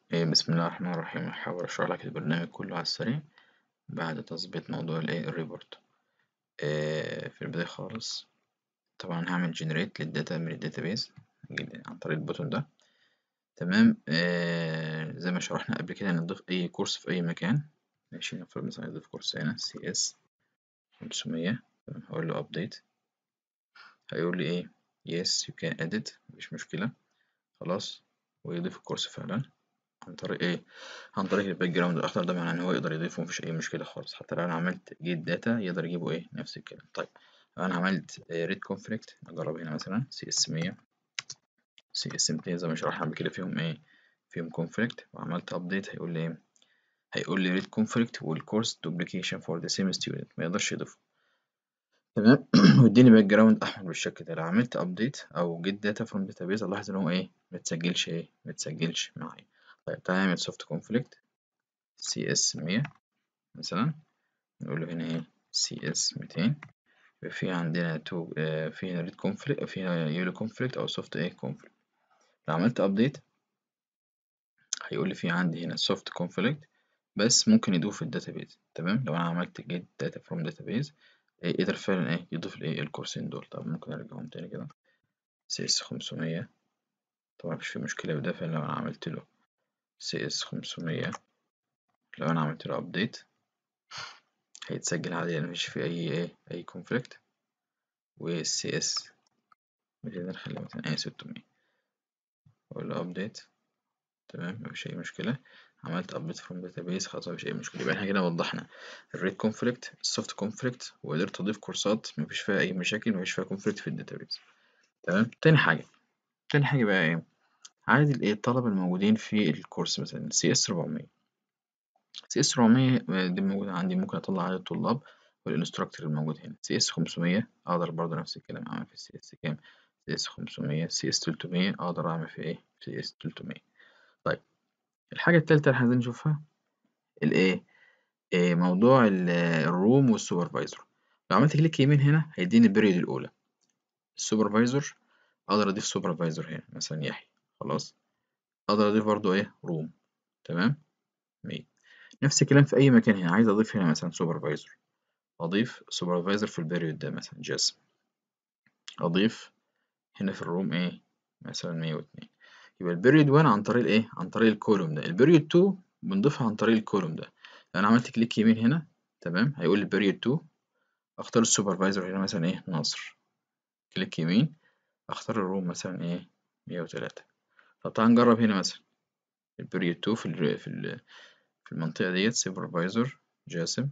إيه بسم الله الرحمن الرحيم هحاول أشرح لك البرنامج كله على السريع بعد تظبيط موضوع الإيه الريبورت إيه في البداية خالص طبعا هعمل جنريت للداتا من الداتابيز عن طريق البوتون ده تمام إيه زي ما شرحنا قبل كده نضيف أي كورس في أي مكان ماشي نفرض مثلا نضيف كورس هنا سي اس خمسمية هقول له أبديت هيقول لي إيه يس يو كان edit مفيش مشكلة خلاص ويضيف الكورس فعلا عن طريق ايه عن طريق الباك جراوند الاخضر ده معناه ان هو يقدر يضيفه مفيش اي مشكله خالص حتى لو انا عملت جيت داتا يقدر يجيبه ايه نفس الكلام طيب لو انا عملت ريد كونفليكت نجرب هنا مثلا سي اس 100 سي اس 200 زي ما شرحنا قبل كده فيهم ايه فيهم كونفليكت وعملت ابديت هيقول لي ايه هيقول لي ريد كونفليكت والكورس دوبليكيشن فور ذا سيم ستودنت ما يقدرش يضيفه تمام ويديني باك جراوند احمر بالشكل ده لو عملت ابديت او جيت داتا فروم داتابيز الاحظ ان هو ايه متسجلش ايه متسجلش معايا طيب تعالى نعمل سوفت كونفليكت سي اس 100 مثلا نقول له هنا ايه سي اس 200 يبقى في عندنا تو آه في هنا ريد كونفليكت في هنا يلو كونفليكت او سوفت ايه كونفليكت لو عملت ابديت هيقول لي في عندي هنا سوفت كونفليكت بس ممكن يضيف في الداتابيز تمام لو انا عملت جيت داتا فروم داتابيز يقدر فعلا ايه يضيف الايه الكورسين دول طب ممكن ارجعهم تاني كده سي اس 500 طبعا مفيش فيه مشكلة بده فعلا لو انا عملت له سي اس 500 لو انا عملت له ابديت هيتسجل عادي يعني مفيش فيه اي ايه اي كونفليكت والسي اس مثلا نخلي مثلا ايه 600 اقول له ابديت تمام مفيش اي مشكلة عملت ابديت فروم داتابيس خلاص مفيش اي مشكلة يبقى احنا كده وضحنا الريد كونفليكت السوفت كونفليكت وقدرت اضيف كورسات مفيش فيها اي مشاكل مفيش فيها كونفليكت في الداتابيس تمام تاني حاجة تاني حاجة بقى ايه عدد الايه الطلبة الموجودين في الكورس مثلا سي اس 400 سي اس 400 دي موجودة عندي ممكن اطلع عدد الطلاب والانستراكتور الموجود هنا سي اس 500 اقدر برضه نفس الكلام اعمل في سي اس كام سي اس 500 سي اس 300 اقدر اعمل في ايه سي اس 300 طيب الحاجة التالتة اللي عايزين نشوفها الايه إيه موضوع الروم والسوبرفايزر لو عملت كليك يمين هنا هيديني البريود الاولى السوبرفايزر اقدر اضيف سوبرفايزر هنا مثلا يحيى خلاص اقدر اضيف برضو ايه روم تمام مية نفس الكلام في اي مكان هنا عايز اضيف هنا مثلا سوبرفايزر اضيف سوبرفايزر في البيريود ده مثلا جاسم اضيف هنا في الروم ايه مثلا مية واتنين يبقى البيريود 1 عن طريق ايه عن طريق الكولوم ده البيريود 2 بنضيفها عن طريق الكولوم ده لو انا عملت كليك يمين هنا تمام هيقول لي بيريود 2 اختار السوبرفايزر هنا مثلا ايه ناصر كليك يمين اختار الروم مثلا ايه مية وتلاتة طب تعال نجرب هنا مثلا البريود 2 في ال في ال في المنطقة ديت سوبرفايزر جاسم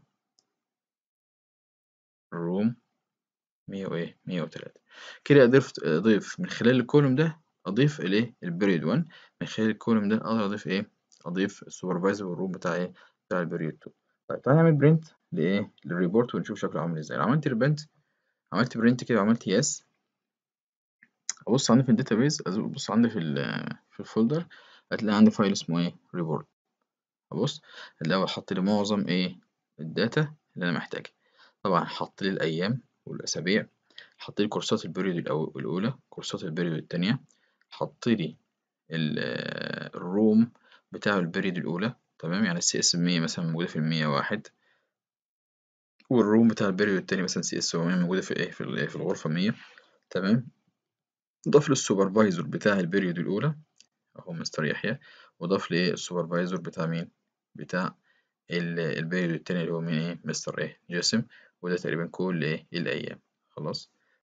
الروم مية وايه مية وتلاتة كده قدرت اضيف من خلال الكولوم ده اضيف الايه البريود 1 من خلال الكولوم ده اقدر اضيف ايه اضيف السوبرفايزر والروم بتاع ايه بتاع البريود 2 طيب تعالى نعمل برنت لايه للريبورت ونشوف شكله عامل ازاي لو عملت برنت عملت برنت كده وعملت يس ابص عندي في الداتابيز ابص عندي في في الفولدر هتلاقي عندي فايل اسمه ايه ريبورت ابص هتلاقي حط لي معظم ايه الداتا اللي انا محتاجها طبعا حط لي الايام والاسابيع حط لي كورسات البريود الاولى كورسات البريود الثانيه حط لي الروم بتاع البريود الاولى تمام يعني السي اس 100 مثلا موجوده في المية واحد والروم بتاع البريود التاني مثلا سي اس 700 موجوده في ايه في, في الغرفه 100 تمام ضاف لي السوبرفايزر بتاع البريود الأولى أهو مستر يحيى وضاف لي السوبرفايزر بتاع مين؟ بتاع البريود التاني اللي هو مين إيه؟ مستر إيه؟ جاسم وده تقريبا كل إيه؟ الأيام خلاص